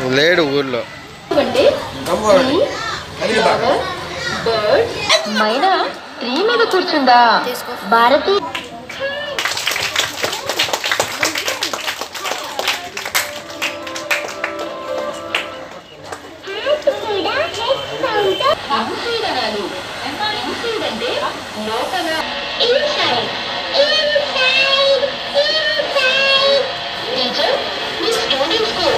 లేడు ఊర్లో అంటే tree, flower, bird myna tree మీద కూర్చుందా భారతి ఇన్సైడ్ అనాలి ఇన్సైడ్ అంటే లోపల టీచర్ మీ స్టూడెంట్స్ కు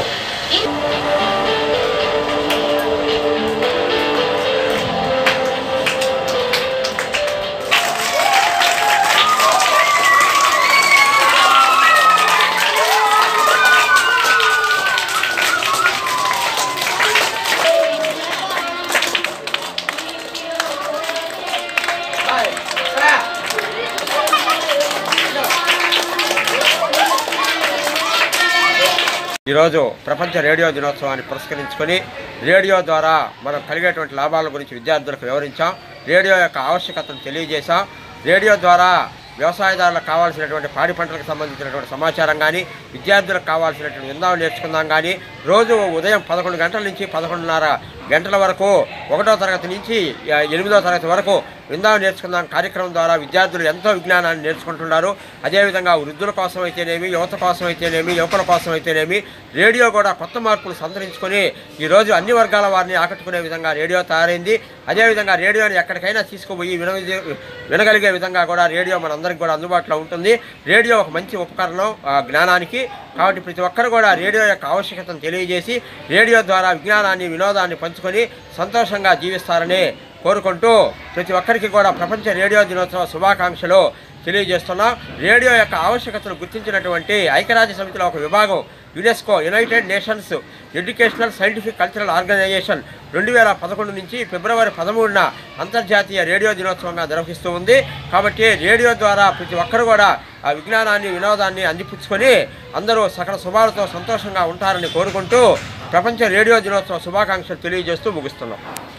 ఈరోజు ప్రపంచ రేడియో దినోత్సవాన్ని పురస్కరించుకొని రేడియో ద్వారా మనం కలిగేటువంటి లాభాల గురించి విద్యార్థులకు వివరించాం రేడియో యొక్క ఆవశ్యకతను తెలియజేశాం రేడియో ద్వారా వ్యవసాయదారులకు కావాల్సినటువంటి పాడి పంటలకు సంబంధించినటువంటి సమాచారం కానీ విద్యార్థులకు కావాల్సినటువంటి విందాలు నేర్చుకుందాం కానీ రోజు ఉదయం పదకొండు గంటల నుంచి పదకొండున్నర గంటల వరకు ఒకటో తరగతి నుంచి ఆ, ఎనిమిదో తరగతి వరకు విందాలు నేర్చుకుందాం కార్యక్రమం ద్వారా విద్యార్థులు ఎంతో విజ్ఞానాన్ని నేర్చుకుంటున్నారు అదేవిధంగా వృద్ధుల కోసం అయితేనేమి యువత కోసం అయితేనేమి యువకుల కోసం అయితేనేమి రేడియో కూడా కొత్త మార్పులు సంతరించుకొని ఈరోజు అన్ని వర్గాల వారిని ఆకట్టుకునే విధంగా రేడియో తయారైంది అదేవిధంగా రేడియోని ఎక్కడికైనా తీసుకుపోయి విన వినగలిగే విధంగా కూడా రేడియో మనందరికీ కూడా అందుబాటులో ఉంటుంది రేడియో ఒక మంచి ఉపకరణం ఆ, జ్ఞానానికి కాబట్టి ప్రతి ఒక్కరు కూడా రేడియో యొక్క ఆవశ్యకతను తెలియజేసి రేడియో ద్వారా విజ్ఞానాన్ని వినోదాన్ని పంచుకొని సంతోషంగా జీవిస్తారని కోరుకుంటూ ప్రతి ఒక్కరికి కూడా ప్రపంచ రేడియో దినోత్సవ శుభాకాంక్షలు తెలియజేస్తున్నాం రేడియో యొక్క ఆవశ్యకతను గుర్తించినటువంటి ఐక్యరాజ్య సమితిలో ఒక విభాగం UNESCO United Nations Educational Scientific Cultural Organisation రెండు వేల పదకొండు నుంచి ఫిబ్రవరి పదమూడున అంతర్జాతీయ రేడియో దినోత్సవంగా నిర్వహిస్తూ ఉంది కాబట్టి రేడియో ద్వారా ప్రతి ఒక్కరు కూడా ఆ విజ్ఞానాన్ని వినోదాన్ని అందిపుచ్చుకొని అందరూ సకల శుభాలతో సంతోషంగా ఉంటారని కోరుకుంటూ ప్రపంచ రేడియో దినోత్సవ శుభాకాంక్షలు తెలియజేస్తూ ముగిస్తున్నాం